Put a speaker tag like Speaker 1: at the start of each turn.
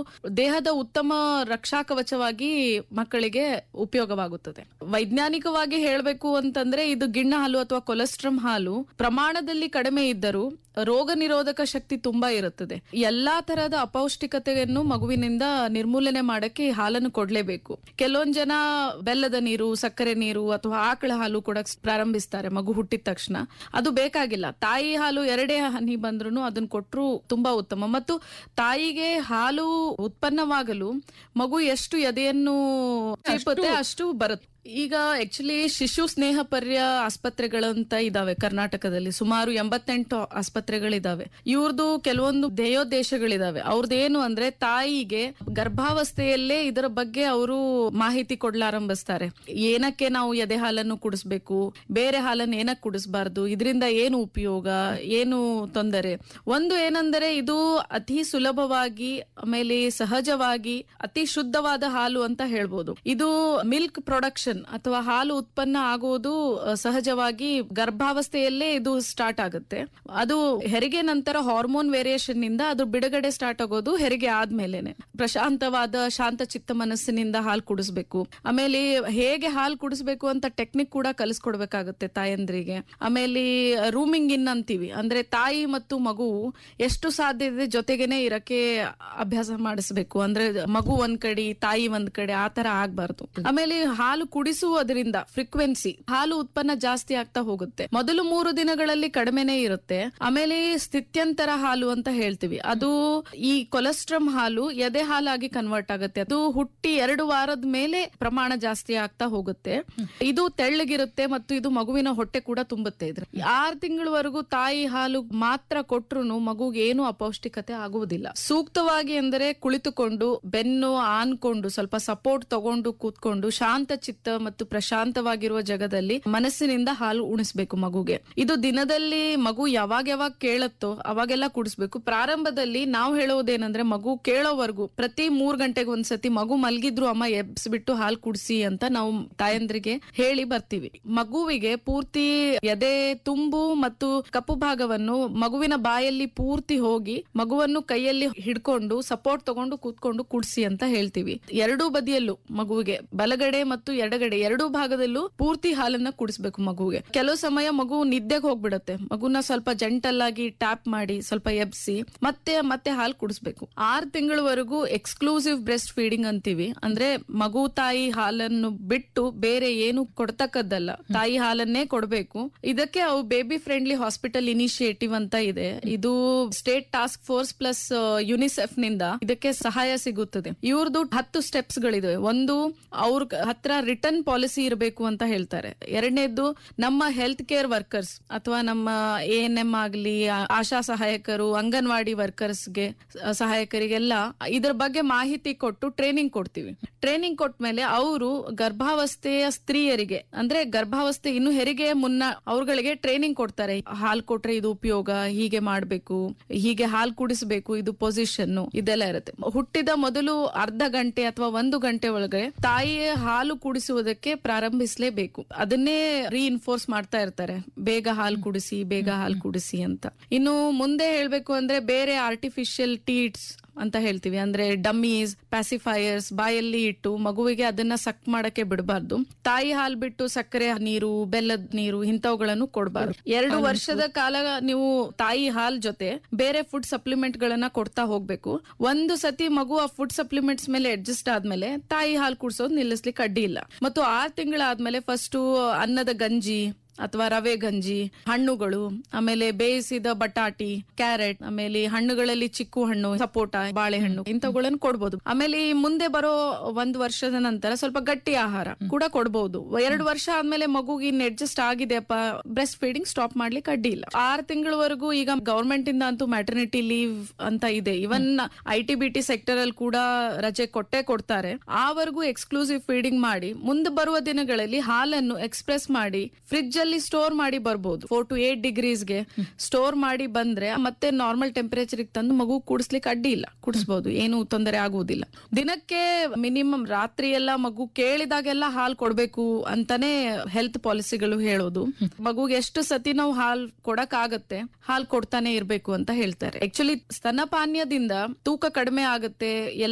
Speaker 1: ದೇಹದ ಉತ್ತಮ ರಕ್ಷಾ ಕವಚವಾಗಿ ಮಕ್ಕಳಿಗೆ ಉಪಯೋಗವಾಗುತ್ತದೆ ವೈಜ್ಞಾನಿಕವಾಗಿ ಹೇಳಬೇಕು ಅಂತಂದ್ರೆ ಇದು ಗಿಣ್ಣ ಹಾಲು ಅಥವಾ ಕೊಲೆಸ್ಟ್ರಮ್ ಹಾಲು ಪ್ರಮಾಣದಲ್ಲಿ ಕಡಿಮೆ ಇದ್ದರೂ ರೋಗ ನಿರೋಧಕ ಶಕ್ತಿ ತುಂಬಾ ಇರುತ್ತದೆ ಎಲ್ಲಾ ತರಹದ ಅಪೌಷ್ಟಿಕತೆಯನ್ನು ಮಗುವಿನಿಂದ ನಿರ್ಮೂಲನೆ ಮಾಡಕ್ಕೆ ಈ ಹಾಲನ್ನು ಕೊಡ್ಲೇಬೇಕು ಕೆಲವೊಂದ್ ಜನ ಬೆಲ್ಲದ ನೀರು ಸಕ್ಕರೆ ನೀರು ಅಥವಾ ಆಕಳ ಹಾಲು ಕೊಡಕ್ ಪ್ರಾರಂಭಿಸ್ತಾರೆ ಮಗು ಹುಟ್ಟಿದ ತಕ್ಷಣ ಅದು ಬೇಕಾಗಿಲ್ಲ ತಾಯಿ ಹಾಲು ಎರಡೇ ಹನಿ ಬಂದ್ರು ಅದನ್ನ ಕೊಟ್ರು ತುಂಬಾ ಉತ್ತಮ ಮತ್ತು ತಾಯಿಗೆ ಹಾಲು ಉತ್ಪನ್ನವಾಗಲು ಮಗು ಎಷ್ಟು ಎದೆಯನ್ನು ಚೀಪುತ್ತೆ ಅಷ್ಟು ಬರುತ್ತೆ ಈಗ ಆಕ್ಚುಲಿ ಶಿಶು ಸ್ನೇಹ ಪರ್ಯ ಆಸ್ಪತ್ರೆಗಳಂತ ಇದಾವೆ ಕರ್ನಾಟಕದಲ್ಲಿ ಸುಮಾರು ಎಂಬತ್ತೆಂಟು ಆಸ್ಪತ್ರೆಗಳಿದಾವೆ ಇವ್ರದ್ದು ಕೆಲವೊಂದು ಧ್ಯೇಯೋದ್ದೇಶಗಳಿದಾವೆ ಅವ್ರದ್ದೇನು ಅಂದ್ರೆ ತಾಯಿಗೆ ಗರ್ಭಾವಸ್ಥೆಯಲ್ಲೇ ಇದರ ಬಗ್ಗೆ ಅವರು ಮಾಹಿತಿ ಕೊಡ್ಲಾರಂಭಿಸ್ತಾರೆ ಏನಕ್ಕೆ ನಾವು ಎದೆ ಹಾಲನ್ನು ಕುಡಿಸ್ಬೇಕು ಬೇರೆ ಹಾಲನ್ನು ಏನಕ್ಕೆ ಕುಡಿಸ್ಬಾರ್ದು ಇದರಿಂದ ಏನು ಉಪಯೋಗ ಏನು ತೊಂದರೆ ಒಂದು ಏನಂದರೆ ಇದು ಅತಿ ಸುಲಭವಾಗಿ ಆಮೇಲೆ ಸಹಜವಾಗಿ ಅತಿ ಶುದ್ಧವಾದ ಹಾಲು ಅಂತ ಹೇಳ್ಬೋದು ಇದು ಮಿಲ್ಕ್ ಪ್ರೊಡಕ್ಷನ್ ಅಥವಾ ಹಾಲು ಉತ್ಪನ್ನ ಆಗುವುದು ಅಹ್, ಸಹಜವಾಗಿ ಗರ್ಭಾವಸ್ಥೆಯಲ್ಲೇ ಇದು ಸ್ಟಾರ್ಟ್ ಆಗುತ್ತೆ ಅದು ಹೆರಿಗೆ ನಂತರ ಹಾರ್ಮೋನ್ ವೇರಿಯೇಷನ್ ನಿಂದ ಅದು ಬಿಡುಗಡೆ ಸ್ಟಾರ್ಟ್ ಆಗೋದು ಹೆರಿಗೆ ಆದ್ಮೇಲೆನೆ ಪ್ರಶಾಂತವಾದ ಶಾಂತ ಚಿತ್ತ ಮನಸ್ಸಿನಿಂದ ಹಾಲು ಕುಡಿಸ್ಬೇಕು ಆಮೇಲೆ ಹೇಗೆ ಹಾಲು ಕುಡಿಸ್ಬೇಕು ಅಂತ ಟೆಕ್ನಿಕ್ ಕೂಡ ಕಲಿಸ್ಕೊಡ್ಬೇಕಾಗುತ್ತೆ ತಾಯಂದ್ರಿಗೆ ಆಮೇಲೆ ರೂಮಿಂಗ್ ಇನ್ ಅಂತೀವಿ ಅಂದ್ರೆ ತಾಯಿ ಮತ್ತು ಮಗು ಎಷ್ಟು ಸಾಧ್ಯ ಇದೆ ಜೊತೆಗೇನೆ ಇರಕ್ಕೆ ಅಭ್ಯಾಸ ಮಾಡಿಸ್ಬೇಕು ಅಂದ್ರೆ ಮಗು ಒಂದ್ ಕಡೆ ತಾಯಿ ಒಂದ್ ಕಡೆ ಆ ತರ ಆಗ್ಬಾರ್ದು ಆಮೇಲೆ ಹಾಲು ಕುಡಿಸುವುದರಿಂದ ಫ್ರೀಕ್ವೆನ್ಸಿ ಹಾಲು ಉತ್ಪನ್ನ ಜಾಸ್ತಿ ಆಗ್ತಾ ಹೋಗುತ್ತೆ ಮೊದಲು ಮೂರು ದಿನಗಳಲ್ಲಿ ಕಡಿಮೆನೇ ಇರುತ್ತೆ ಆಮೇಲೆ ಸ್ಥಿತ್ಯಂತರ ಹಾಲು ಅಂತ ಹೇಳ್ತೀವಿ ಅದು ಈ ಕೊಲೆಸ್ಟ್ರಮ್ ಹಾಲು ಎದೆ ಹಾಲಾಗಿ ಕನ್ವರ್ಟ್ ಆಗುತ್ತೆ ಅದು ಹುಟ್ಟಿ ಎರಡು ವಾರದ ಮೇಲೆ ಪ್ರಮಾಣ ಜಾಸ್ತಿ ಆಗ್ತಾ ಹೋಗುತ್ತೆ ಇದು ತೆಳ್ಳಗಿರುತ್ತೆ ಮತ್ತು ಇದು ಮಗುವಿನ ಹೊಟ್ಟೆ ಕೂಡ ತುಂಬುತ್ತೆ ಇದ್ರೆ ಆರು ತಿಂಗಳವರೆಗೂ ತಾಯಿ ಹಾಲು ಮಾತ್ರ ಕೊಟ್ರು ಮಗುಗೆ ಏನು ಅಪೌಷ್ಟಿಕತೆ ಆಗುವುದಿಲ್ಲ ಸೂಕ್ತವಾಗಿ ಅಂದರೆ ಕುಳಿತುಕೊಂಡು ಬೆನ್ನು ಆನ್ಕೊಂಡು ಸ್ವಲ್ಪ ಸಪೋರ್ಟ್ ತಗೊಂಡು ಕೂತ್ಕೊಂಡು ಶಾಂತ ಚಿತ್ತ ಮತ್ತು ಪ್ರಶಾಂತವಾಗಿರುವ ಜಗದಲ್ಲಿ ಮನಸ್ಸಿನಿಂದ ಹಾಲು ಉಣಿಸ್ಬೇಕು ಮಗುಗೆ ಇದು ದಿನದಲ್ಲಿ ಮಗು ಯಾವಾಗ ಯಾವಾಗ ಕೇಳುತ್ತೋ ಅವಾಗೆಲ್ಲ ಕುಡಿಸ್ಬೇಕು ಪ್ರಾರಂಭದಲ್ಲಿ ನಾವು ಹೇಳೋದೇನಂದ್ರೆ ಮಗು ಕೇಳೋವರೆಗೂ ಪ್ರತಿ ಮೂರ್ ಗಂಟೆಗೆ ಒಂದ್ಸತಿ ಮಗು ಮಲ್ಗಿದ್ರು ಅಮ್ಮ ಎಬ್ಸ್ಬಿಟ್ಟು ಹಾಲು ಕುಡಿಸಿ ಅಂತ ನಾವು ತಾಯಂದ್ರಿಗೆ ಹೇಳಿ ಬರ್ತೀವಿ ಮಗುವಿಗೆ ಪೂರ್ತಿ ಎದೆ ತುಂಬು ಮತ್ತು ಕಪ್ಪು ಭಾಗವನ್ನು ಮಗುವಿನ ಬಾಯಲ್ಲಿ ಪೂರ್ತಿ ಹೋಗಿ ಮಗುವನ್ನು ಕೈಯಲ್ಲಿ ಹಿಡ್ಕೊಂಡು ಸಪೋರ್ಟ್ ತಗೊಂಡು ಕೂತ್ಕೊಂಡು ಕುಡಿಸಿ ಅಂತ ಹೇಳ್ತೀವಿ ಎರಡೂ ಬದಿಯಲ್ಲೂ ಮಗುವಿಗೆ ಬಲಗಡೆ ಮತ್ತು ಎಡಗಡೆ ಎರಡೂ ಭಾಗದಲ್ಲೂ ಪೂರ್ತಿ ಹಾಲನ್ನ ಕುಡಿಸ್ಬೇಕು ಮಗುವಿಗೆ ಕೆಲವು ಸಮಯ ಮಗು ನಿದ್ದೆಗೆ ಹೋಗ್ಬಿಡುತ್ತೆ ಮಗುನ ಸ್ವಲ್ಪ ಜಂಟಲ್ ಆಗಿ ಟ್ಯಾಪ್ ಮಾಡಿ ಸ್ವಲ್ಪ ಎಬ್ಸಿ ಮತ್ತೆ ಮತ್ತೆ ಹಾಲು ಕುಡಿಸ್ಬೇಕು ಆರ್ ತಿಂಗಳವರೆಗೂ ಎಕ್ಸ್ಕ್ಲೂಸಿವ್ ಬ್ರೆಸ್ಟ್ ಫೀಡಿಂಗ್ ಅಂತೀವಿ ಅಂದ್ರೆ ಮಗು ತಾಯಿ ಹಾಲನ್ನು ಬಿಟ್ಟು ಬೇರೆ ಏನು ಕೊಡ್ತಕ್ಕದ್ದಲ್ಲ ತಾಯಿ ಹಾಲನ್ನೇ ಕೊಡಬೇಕು ಇದಕ್ಕೆ ಅವು ಬೇಬಿ ಫ್ರೆಂಡ್ಲಿ ಹಾಸ್ಪಿಟಲ್ ಇನಿಷಿಯೇಟಿವ್ ಅಂತ ಇದೆ ಇದು state task force plus UNICEF ನಿಂದ ಇದಕ್ಕೆ ಸಹಾಯ ಸಿಗುತ್ತದೆ ಇವ್ರದ್ದು ಹತ್ತು ಸ್ಟೆಪ್ಸ್ ಗಳಿದಾವೆ ಒಂದು ಅವ್ರ ಹತ್ರ ರಿಟರ್ನ್ ಪಾಲಿಸಿ ಇರಬೇಕು ಅಂತ ಹೇಳ್ತಾರೆ ಎರಡನೇದ್ದು ನಮ್ಮ ಹೆಲ್ತ್ ಕೇರ್ ವರ್ಕರ್ಸ್ ಅಥವಾ ನಮ್ಮ ಎ ಎನ್ ಎಂ ಆಗ್ಲಿ ಆ- ಆಶಾ ಸಹಾಯಕರು ಅಂಗನವಾಡಿ ವರ್ಕರ್ಸ್ಗೆ ಸಹಾಯಕರಿಗೆಲ್ಲ ಇದ್ರ ಬಗ್ಗೆ ಮಾಹಿತಿ ಕೊಟ್ಟು ಟ್ರೈನಿಂಗ್ ಕೊಡ್ತೀವಿ ಟ್ರೈನಿಂಗ್ ಕೊಟ್ಮೇಲೆ ಅವರು ಗರ್ಭಾವಸ್ಥೆಯ ಸ್ತ್ರೀಯರಿಗೆ ಅಂದ್ರೆ ಗರ್ಭಾವಸ್ಥೆ ಇನ್ನು ಹೆರಿಗೆ ಮುನ್ನ ಅವ್ರಗಳಿಗೆ ಟ್ರೈನಿಂಗ್ ಕೊಡ್ತಾರೆ ಹಾಲ್ ಕೊಟ್ರೆ ಇದು ಉಪಯೋಗ ಹೀಗೆ ಮಾಡ್ಬೇಕು ಹೀಗೆ ಹಾಲ್ ಕುಡಿಸ್ಬೇಕು ಇದು ಪೊಸಿಷನ್ ಇದೆಲ್ಲ ಇರುತ್ತೆ ಹುಟ್ಟಿದ ಮೊದಲು ಅರ್ಧ ಗಂಟೆ ಅಥವಾ ಒಂದು ಗಂಟೆ ಒಳಗೆ ತಾಯಿಯ ಹಾಲು ಕುಡಿಸುವುದಕ್ಕೆ ಪ್ರಾರಂಭಿಸಲೇಬೇಕು ಅದನ್ನೇ ರೀಇನ್ಫೋರ್ಸ್ ಮಾಡ್ತಾ ಇರ್ತಾರೆ ಬೇಗ ಹಾಲು ಕುಡಿಸಿ ಬೇಗ ಹಾಲು ಕುಡಿಸಿ ಅಂತ ಇನ್ನು ಮುಂದೆ ಹೇಳ್ಬೇಕು ಅಂದ್ರೆ ಬೇರೆ ಆರ್ಟಿಫಿಷಿಯಲ್ ಟೀಟ್ಸ್ ಅಂತ ಹೇಳ್ತೀವಿ ಅಂದ್ರೆ ಡಮ್ಮೀಸ್ ಪ್ಯಾಸಿಫೈಯರ್ಸ್ ಬಾಯಲ್ಲಿ ಇಟ್ಟು ಮಗುವಿಗೆ ಅದನ್ನ ಸಕ್ ಮಾಡಕ್ಕೆ ಬಿಡಬಾರ್ದು ತಾಯಿ ಹಾಲು ಬಿಟ್ಟು ಸಕ್ಕರೆ ನೀರು ಬೆಲ್ಲದ ನೀರು ಇಂಥವುಗಳನ್ನು ಕೊಡಬಾರ್ದು ಎರಡು ವರ್ಷದ ಕಾಲ ನೀವು ತಾಯಿ ಹಾಲ್ ಜೊತೆ ಬೇರೆ ಫುಡ್ ಸಪ್ಲಿಮೆಂಟ್ ಗಳನ್ನ ಕೊಡ್ತಾ ಹೋಗ್ಬೇಕು ಒಂದು ಸತಿ ಮಗು ಆ ಫುಡ್ ಸಪ್ಲಿಮೆಂಟ್ಸ್ ಮೇಲೆ ಅಡ್ಜಸ್ಟ್ ಆದ್ಮೇಲೆ ತಾಯಿ ಹಾಲು ಕುಡಿಸೋದು ನಿಲ್ಲಿಸ್ಲಿಕ್ಕೆ ಅಡ್ಡಿ ಇಲ್ಲ ಮತ್ತು ಆರ್ ತಿಂಗಳಾದ್ಮೇಲೆ ಫಸ್ಟ್ ಅನ್ನದ ಗಂಜಿ ಅಥವಾ ರವೆ ಗಂಜಿ ಹಣ್ಣುಗಳು ಆಮೇಲೆ ಬೇಯಿಸಿದ ಬಟಾಟಿ ಕ್ಯಾರೆಟ್ ಆಮೇಲೆ ಹಣ್ಣುಗಳಲ್ಲಿ ಚಿಕ್ಕು ಹಣ್ಣು ಸಪೋಟ ಬಾಳೆಹಣ್ಣು ಇಂಥವುಗಳನ್ನು ಕೊಡ್ಬೋದು ಆಮೇಲೆ ಈ ಮುಂದೆ ಬರೋ ಒಂದು ವರ್ಷದ ನಂತರ ಸ್ವಲ್ಪ ಗಟ್ಟಿ ಆಹಾರ ಕೂಡ ಕೊಡ್ಬೋದು ಎರಡು ವರ್ಷ ಆದ್ಮೇಲೆ ಮಗುಗೆ ಇನ್ ಅಡ್ಜಸ್ಟ್ ಆಗಿದೆಯಪ್ಪ ಬ್ರೆಸ್ಟ್ ಫೀಡಿಂಗ್ ಸ್ಟಾಪ್ ಮಾಡ್ಲಿಕ್ಕೆ ಅಡ್ಡಿ ಇಲ್ಲ ಆರು ತಿಂಗಳವರೆಗೂ ಈಗ ಗವರ್ಮೆಂಟ್ ಇಂದ ಅಂತೂ ಮ್ಯಾಟರ್ನಿಟಿ ಲೀವ್ ಅಂತ ಇದೆ even I T B T sector ಅಲ್ಲಿ ಕೂಡ ರಜೆ ಕೊಟ್ಟೆ ಕೊಡ್ತಾರೆ ಆವರೆಗೂ ಎಕ್ಸ್ಕ್ಲೂಸಿವ್ ಫೀಡಿಂಗ್ ಮಾಡಿ ಮುಂದೆ ಬರುವ ದಿನಗಳಲ್ಲಿ ಹಾಲನ್ನು ಎಕ್ಸ್ಪ್ರೆಸ್ ಮಾಡಿ ಫ್ರಿಡ್ಜ್ ಅಲ್ಲಿ ಸ್ಟೋರ್ ಮಾಡಿ ಬರ್ಬೋದು ಫೋರ್ ಟು ಏಟ್ ಡಿಗ್ರೀಸ್ಗೆ ಸ್ಟೋರ್ ಮಾಡಿ ಬಂದ್ರೆ ಮತ್ತೆ ನಾರ್ಮಲ್ ಟೆಂಪರೇಚರ್ ತಂದು ಮಗು ಕುಡಿಸ್ಲಿಕ್ಕೆ ಅಡ್ಡಿ ಇಲ್ಲ ಕುಡಿಸ್ಬೋದು ಏನು ತೊಂದರೆ ಆಗುವುದಿಲ್ಲ ದಿನಕ್ಕೆ ಮಿನಿಮಮ್ ರಾತ್ರಿ ಎಲ್ಲ ಮಗು ಕೇಳಿದಾಗೆಲ್ಲ ಹಾಲು ಕೊಡ್ಬೇಕು ಅಂತಾನೆ ಹೆಲ್ತ್ ಪಾಲಿಸಿಗಳು ಹೇಳೋದು ಮಗುಗೆ ಎಷ್ಟು ಸತಿ ನಾವು ಹಾಲ್ ಕೊಡಕ್ ಆಗತ್ತೆ ಹಾಲ್ ಕೊಡ್ತಾನೆ ಇರ್ಬೇಕು ಅಂತ ಹೇಳ್ತಾರೆ ಆಕ್ಚುಲಿ ಸ್ತನಪಾನೀಯದಿಂದ ತೂಕ ಕಡಿಮೆ ಆಗುತ್ತೆ ಎಲ್ಲ